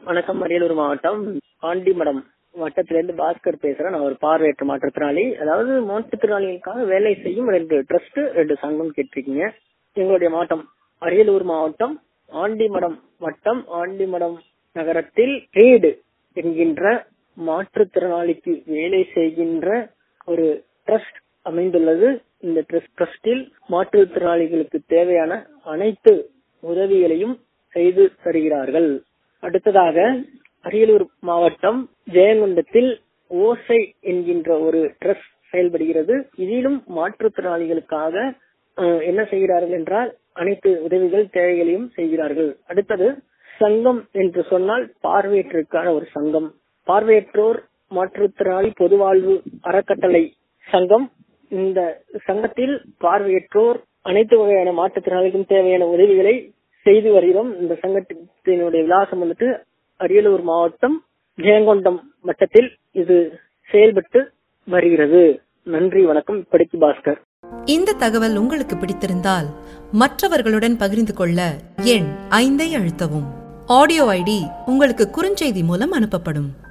வணக்கம் அரியலூர் மாவட்டம் ஆண்டிமடம் வட்டத்திலிருந்து பாஸ்கர் பேசுறேன் நான் ஒரு பார்வையற்ற மாற்றுத்திறனாளி அதாவது மாற்றுத்திறனாளிகளுக்காக வேலை செய்யும் ரெண்டு ட்ரஸ்ட் ரெண்டு சங்கம் கேட்டிருக்கீங்க எங்களுடைய மாவட்டம் அரியலூர் மாவட்டம் ஆண்டிமடம் வட்டம் ஆண்டிமடம் நகரத்தில் ரீடு என்கின்ற மாற்றுத்திறனாளிக்கு வேலை செய்கின்ற ஒரு ட்ரஸ்ட் அமைந்துள்ளது இந்த ட்ரஸ்டில் மாற்றுத்திறனாளிகளுக்கு தேவையான அனைத்து உதவிகளையும் செய்து தருகிறார்கள் அடுத்ததாக அரியலூர் மாவட்டம் ஜெயங்கொண்டத்தில் ஓசை என்கின்ற ஒரு ட்ரஸ்ட் செயல்படுகிறது இதிலும் மாற்றுத்திறனாளிகளுக்காக அஹ், என்ன செய்கிறார்கள் என்றால் அனைத்து உதவிகள் தேவைகளையும் செய்கிறார்கள் அடுத்தது சங்கம் என்று சொன்னால் பார்வையற்றோருக்கான ஒரு சங்கம் பார்வையற்றோர் மாற்றுத்திறனாளி பொதுவாழ்வு அறக்கட்டளை சங்கம் இந்த சங்கத்தில் பார்வையற்றோர் அனைத்து வகையான மாற்றுத்திறனாளிகளுக்கும் தேவையான உதவிகளை செய்து வருகிறோம் இந்த சங்கத்தினுடைய விலாசம் வந்துட்டு அரியலூர் மாவட்டம் ஜெயங்கொண்டம் வட்டத்தில் இது செயல்பட்டு வருகிறது நன்றி வணக்கம் இப்படிக்கு பாஸ்கர் இந்த தகவல் உங்களுக்கு பிடித்திருந்தால் மற்றவர்களுடன் பகிர்ந்து கொள்ள எண் ஐந்தை அழுத்தவும் ஆடியோ ஐடி உங்களுக்கு குறுஞ்செய்தி மூலம் அனுப்பப்படும்